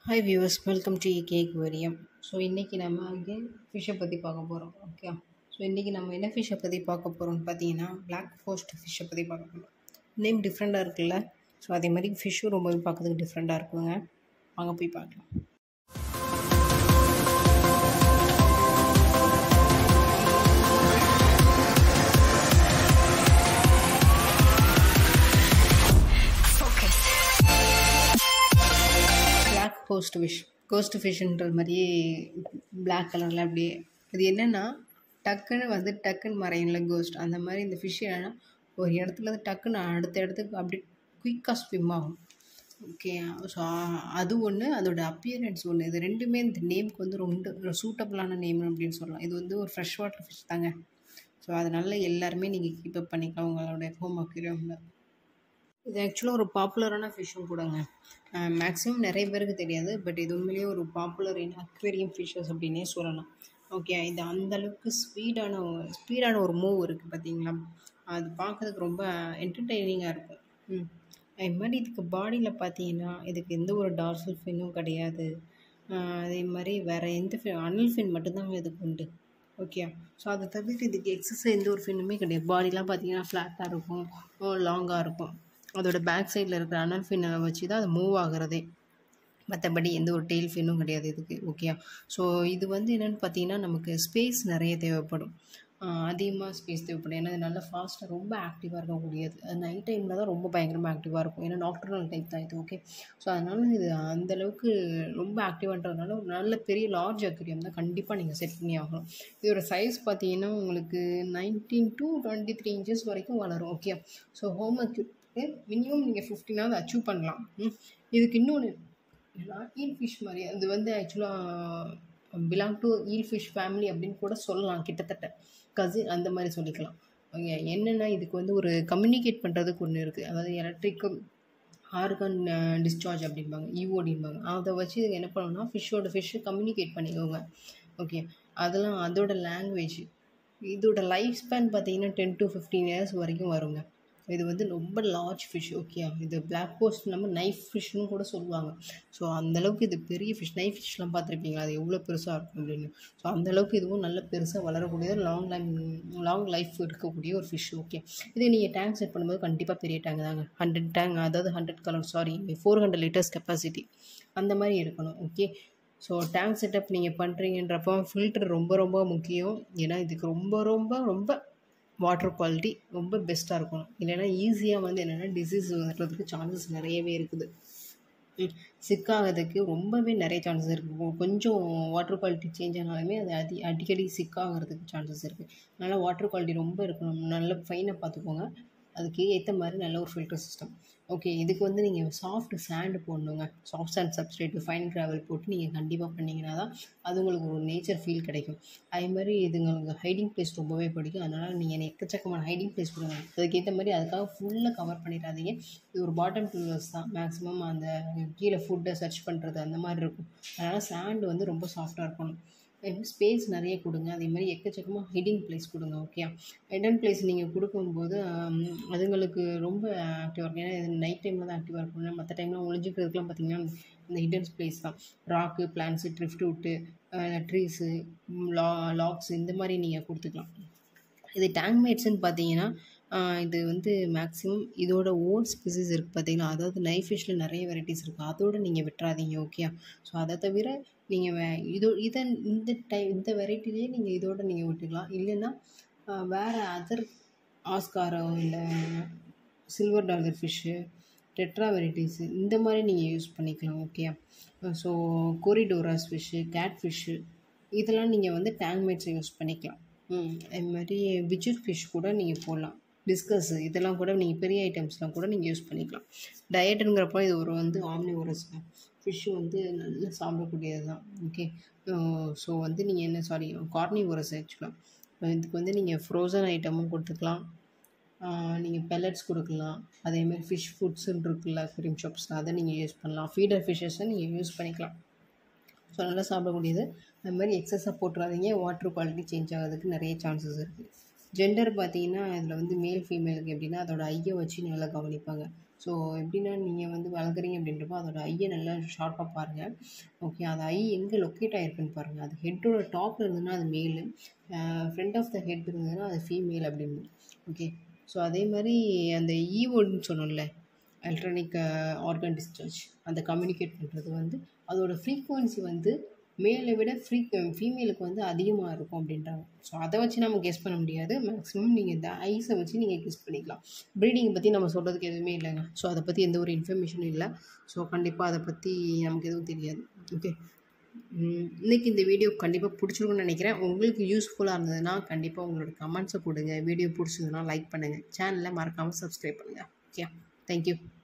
hi viewers welcome to கேக் வரியம் so இன்றைக்கி நம்ம அகெயின் ஃபிஷ்ஷை பற்றி பார்க்க போகிறோம் ஓகே ஸோ இன்றைக்கி நம்ம என்ன ஃபிஷ்ஷை பற்றி பார்க்க போகிறோம்னு பார்த்தீங்கன்னா பிளாக் ஃபோஸ்ட் ஃபிஷ்ஷை பற்றி பார்க்க போகிறோம் நேம் டிஃப்ரெண்ட்டாக இருக்குல்ல ஸோ அதே மாதிரி ஃபிஷ்ஷும் ரொம்பவே பார்க்கறதுக்கு டிஃப்ரெண்ட்டாக இருக்குங்க வாங்க போய் பார்க்கலாம் பிளாக் கோஸ்ட் ஃபிஷ் கோஸ்ட் ஃபிஷ்ன்ற மாதிரியே பிளாக் கலரில் அப்படியே இது என்னென்னா டக்குன்னு வந்து டக்குன்னு மறையும்ல கோஸ்ட் அந்த மாதிரி இந்த ஃபிஷ் என்னென்னா ஒரு இடத்துல இருந்து டக்குன்னு அடுத்த இடத்துக்கு அப்படி குயிக்காக ஸ்விம் ஆகும் ஓகே ஸோ அது ஒன்று அதோட அப்பியரன்ஸ் ஒன்று இது ரெண்டுமே இந்த நேமுக்கு வந்து ரொம்ப சூட்டபுளான நேம் அப்படின்னு சொல்லலாம் இது வந்து ஒரு ஃப்ரெஷ் வாட்டர் ஃபிஷ் தாங்க ஸோ அதனால எல்லாருமே நீங்கள் கீப் அப் பண்ணிக்கலாம் உங்களோட ஹோம் அக்யூரியமில் இது ஆக்சுவலாக ஒரு பாப்புலரான ஃபிஷ்ஷும் கூடங்க மேக்ஸிமம் நிறைய பேருக்கு தெரியாது பட் இது உண்மையிலேயே ஒரு பாப்புலர் இன் அக்வேரியம் ஃபிஷ்ஷஸ் அப்படின்னே சொல்லலாம் ஓகே இது அந்தளவுக்கு ஸ்பீடான ஸ்பீடான ஒரு மூவ் இருக்குது பார்த்தீங்களா அது பார்க்குறதுக்கு ரொம்ப என்டர்டெய்னிங்காக இருக்கும் ம் அது மாதிரி இதுக்கு பாடியில் பார்த்தீங்கன்னா இதுக்கு எந்த ஒரு டார்சல் ஃபின்னும் கிடையாது அதே மாதிரி வேறு எந்த ஃபின் அனல் ஃபின் மட்டும்தாங்க இதுக்கு உண்டு ஓகே ஸோ அதை தவிர்த்து இதுக்கு எக்ஸசைஸ் எந்த ஒரு ஃபின்னுமே கிடையாது பாடிலாம் பார்த்தீங்கன்னா ஃப்ளாட்டாக இருக்கும் லாங்காக இருக்கும் அதோட பேக் சைடில் இருக்கிற அனல் ஃபின்னை வச்சு தான் அது மூவ் ஆகிறதே மற்றபடி எந்த ஒரு டெய்ல் ஃபின்னும் கிடையாது இதுக்கு ஓகே ஸோ இது வந்து என்னென்னு பார்த்தீங்கன்னா நமக்கு ஸ்பேஸ் நிறைய தேவைப்படும் அதிகமாக ஸ்பேஸ் தேவைப்படும் ஏன்னா அது நல்லா ஃபாஸ்ட்டாக ரொம்ப ஆக்டிவாக இருக்கக்கூடியது அது நைட் டைமில் தான் ரொம்ப பயங்கரமாக ஆக்டிவாக இருக்கும் ஏன்னா நாக்டர்னல் டைப் தான் இது ஓகே ஸோ அதனால் இது அந்தளவுக்கு ரொம்ப ஆக்டிவான்றதுனால ஒரு நல்ல பெரிய லார்ஜ் அக்யூரியம் தான் கண்டிப்பாக நீங்கள் செட் பண்ணி ஆகணும் இதோட சைஸ் பார்த்தீங்கன்னா உங்களுக்கு nineteen to twenty three inches வரைக்கும் வளரும் okay so home aqua minimum நீங்கள் ஃபிஃப்டினாவது அச்சீவ் பண்ணலாம் இதுக்கு இன்னொன்று ஏன்னா ஈல் ஃபிஷ் மாதிரி அது வந்து ஆக்சுவலாக belong to eel fish family அப்படின்னு கூட சொல்லலாம் கிட்டத்தட்ட கசின் அந்த மாதிரி சொல்லிக்கலாம் ஓகே என்னென்னா இதுக்கு வந்து ஒரு கம்யூனிகேட் பண்ணுறதுக்கு ஒன்று இருக்குது அதாவது எலக்ட்ரிக்கல் ஆர்கன் டிஸ்சார்ஜ் அப்படிம்பாங்க ஈஓடிம்பாங்க அதை வச்சு இதுக்கு என்ன பண்ணணும்னா ஃபிஷ்ஷோட ஃபிஷ்ஷு கம்யூனிகேட் பண்ணிக்கோங்க ஓகே அதெல்லாம் அதோட லாங்குவேஜ் இதோட லைஃப் ஸ்பேன் பார்த்தீங்கன்னா டென் டு ஃபிஃப்டீன் இயர்ஸ் வரைக்கும் வருங்க இது வந்து ரொம்ப லார்ஜ் ஃபிஷ் ஓகே இது பிளாக் கோஸ்ட் நம்ம நைஃப் ஃபிஷ்னு கூட சொல்லுவாங்க ஸோ அந்தளவுக்கு இது பெரிய ஃபிஷ் நைஃப் ஃபிஷ்லாம் பார்த்துருப்பீங்களா அது எவ்வளோ பெருசாக இருக்கும் அப்படின்னு ஸோ அந்தளவுக்கு இதுவும் நல்ல பெருசாக வளரக்கூடிய லாங் லைம் லாங் லைஃப் இருக்கக்கூடிய ஒரு ஃபிஷ் ஓகே இது நீங்கள் டேங்க் செட் பண்ணும்போது கண்டிப்பாக பெரிய டேங்க் தாங்க ஹண்ட்ரட் டேங்க் அதாவது hundred colour sorry four hundred litres capacity அந்த மாதிரி இருக்கணும் ஓகே ஸோ டேங்க் செட்டப் நீங்கள் பண்ணுறீங்கன்றப்போ ஃபில்டர் ரொம்ப ரொம்ப முக்கியம் ஏன்னா இதுக்கு ரொம்ப ரொம்ப ரொம்ப வாட்டர் குவாலிட்டி ரொம்ப பெஸ்ட்டாக இருக்கணும் இல்லைன்னா ஈஸியாக வந்து என்னென்னா டிசீஸ் வர்றதுக்கு சான்சஸ் நிறையவே இருக்குது சிக்காகிறதுக்கு ரொம்பவே நிறைய சான்சஸ் இருக்குது கொஞ்சம் வாட்டர் குவாலிட்டி சேஞ்ச் ஆனாலுமே அது அதி அடிக்கடி சிக்காகிறதுக்கு சான்சஸ் இருக்குது அதனால் வாட்டர் குவாலிட்டி ரொம்ப இருக்கணும் நல்ல ஃபைனாக பார்த்துக்கோங்க அதுக்கு ஏற்ற மாதிரி நல்ல ஒரு ஃபில்டர் சிஸ்டம் ஓகே இதுக்கு வந்து நீங்கள் சாஃப்ட் சாண்டு போடணுங்க soft sand substrate fine gravel போட்டு நீங்கள் கண்டிப்பாக பண்ணிங்கன்னா தான் அது உங்களுக்கு ஒரு நேச்சர் ஃபீல் கிடைக்கும் அதே மாதிரி இதுங்களுக்கு ஹைடிங் பிளேஸ் ரொம்பவே பிடிக்கும் அதனால் நீங்கள் எக்கச்சக்கமான ஹைடிங் பிளேஸ் கொடுங்க அதுக்கேற்ற மாதிரி அதுக்காக ஃபுல்லாக கவர் பண்ணிடாதீங்க இது ஒரு பாட்டம் டூலர்ஸ் தான் மேக்ஸிமம் அந்த கீழே ஃபுட்டை சர்ச் பண்ணுறது அந்த மாதிரி இருக்கும் அதனால் சாண்டு வந்து ரொம்ப சாஃப்டாக இருக்கணும் ஸ்பேஸ் நிறைய கொடுங்க அதே மாதிரி எக்கச்சக்கமாக ஹிடிங் பிளேஸ் கொடுங்க ஓகே ஹிடன் பிளேஸ் நீங்கள் கொடுக்கும்போது அதுங்களுக்கு ரொம்ப ஆக்டிவாக இருக்கும் ஏன்னா இது நைட் டைமில் தான் ஆக்டிவாக இருக்கும் மற்ற டைமில் ஒழிஞ்சிக்கிறதுக்குலாம் பார்த்திங்கன்னா இந்த ஹிடன் பிளேஸ் தான் rock plants driftwood trees லா லாக்ஸ் இந்த மாதிரி நீங்கள் கொடுத்துக்கலாம் இது டேங்க் மேட்ஸ்ன்னு பார்த்தீங்கன்னா இது வந்து மேக்ஸிமம் இதோட ஓன் ஸ்பீசிஸ் இருக்குது பார்த்தீங்களா அதாவது நைஃப் ஃபிஷ்ஷில் நிறைய வெரைட்டிஸ் இருக்குது அதோடு நீங்கள் விட்டுறாதீங்க ஓகே ஸோ அதை தவிர நீங்கள் வே இதோ இதை இந்த டை இந்த வெரைட்டிலேயே நீங்கள் இதோட நீங்கள் விட்டுக்கலாம் இல்லைன்னா வேறு அதர் ஆஸ்காரோ இல்லை silver dollar fish tetra varieties இந்த மாதிரி நீங்கள் யூஸ் பண்ணிக்கலாம் okay so corydoras fish cat fish இதெல்லாம் நீங்கள் வந்து டேங்க் மேட்ஸை யூஸ் பண்ணிக்கலாம் அது மாதிரி விஜிட் ஃபிஷ் கூட நீங்கள் போடலாம் டிஸ்கஸ் இதெல்லாம் கூட நீங்கள் பெரிய ஐட்டம்ஸ்லாம் கூட நீங்கள் யூஸ் பண்ணிக்கலாம் டயட்டுங்கிறப்போ இது ஒரு வந்து ஆம்னி ஓரஸ் ஃபிஷ்ஷு வந்து நல்லா சாப்பிடக்கூடியது தான் ஓகே ஸோ வந்து நீங்கள் என்ன சாரி கார்னி ஓரஸ் ஆக்சுவலாக இதுக்கு வந்து நீங்கள் ஃப்ரோசன் ஐட்டமும் கொடுத்துக்கலாம் நீங்கள் பெல்லட்ஸ் கொடுக்கலாம் அதேமாதிரி ஃபிஷ் ஃபுட்ஸுன்னு இருக்குல்ல க்ரீம் ஷாப்ஸில் அதை நீங்கள் யூஸ் பண்ணலாம் ஃபீடர் ஃபிஷ்ஷஸை நீங்கள் யூஸ் பண்ணிக்கலாம் ஸோ நல்லா சாப்பிடக்கூடியது அது மாதிரி எக்ஸஸாக போட்டுறாதீங்க வாட்டர் குவாலிட்டி சேஞ்ச் ஆகிறதுக்கு நிறைய சான்சஸ் இருக்குது ஜெண்டர் பார்த்தீங்கன்னா இதில் வந்து மேல் ஃபீமேலுக்கு எப்படின்னா அதோட ஐயை வச்சு நல்லா கவனிப்பாங்க ஸோ எப்படின்னா நீங்கள் வந்து வளர்க்குறீங்க அப்படின்றப்போ அதோட ஐயை நல்லா ஷார்ப்பாக பாருங்கள் ஓகே அது ஐ எங்கே லொக்கேட் ஆகிருக்குன்னு பாருங்கள் அது ஹெட்டோட டாப்பில் இருந்ததுன்னா அது மேலு ஃப்ரண்ட் ஆஃப் த ஹெட் இருந்ததுன்னா அது ஃபீமேல் அப்படின்னு ஓகே ஸோ அதே மாதிரி அந்த ஈவோன்னு சொன்னோம்ல எலக்ட்ரானிக் ஆர்கன் டிஸ்சார்ஜ் அந்த கம்யூனிகேட் பண்ணுறது வந்து அதோட ஃப்ரீக்குவன்சி வந்து மேலை விட ஃப்ரீ ஃபீமேலுக்கு வந்து அதிகமாக இருக்கும் அப்படின்றாங்க ஸோ அதை வச்சு நம்ம கெஸ் பண்ண முடியாது மேக்ஸிமம் நீங்கள் இந்த ஐஸை வச்சு நீங்கள் கெஸ் பண்ணிக்கலாம் ப்ரீடிங் பற்றி நம்ம சொல்கிறதுக்கு எதுவுமே இல்லைங்க ஸோ அதை பற்றி எந்த ஒரு இன்ஃபர்மேஷனும் இல்லை ஸோ கண்டிப்பாக அதை பற்றி நமக்கு எதுவும் தெரியாது ஓகே இன்றைக்கி இந்த வீடியோ கண்டிப்பாக பிடிச்சிருக்குன்னு நினைக்கிறேன் உங்களுக்கு யூஸ்ஃபுல்லாக இருந்ததுன்னா கண்டிப்பாக உங்களோட கமெண்ட்ஸை கொடுங்க வீடியோ பிடிச்சதுன்னா லைக் பண்ணுங்கள் சேனலை மறக்காமல் சப்ஸ்கிரைப் பண்ணுங்கள் ஓகே தேங்க்யூ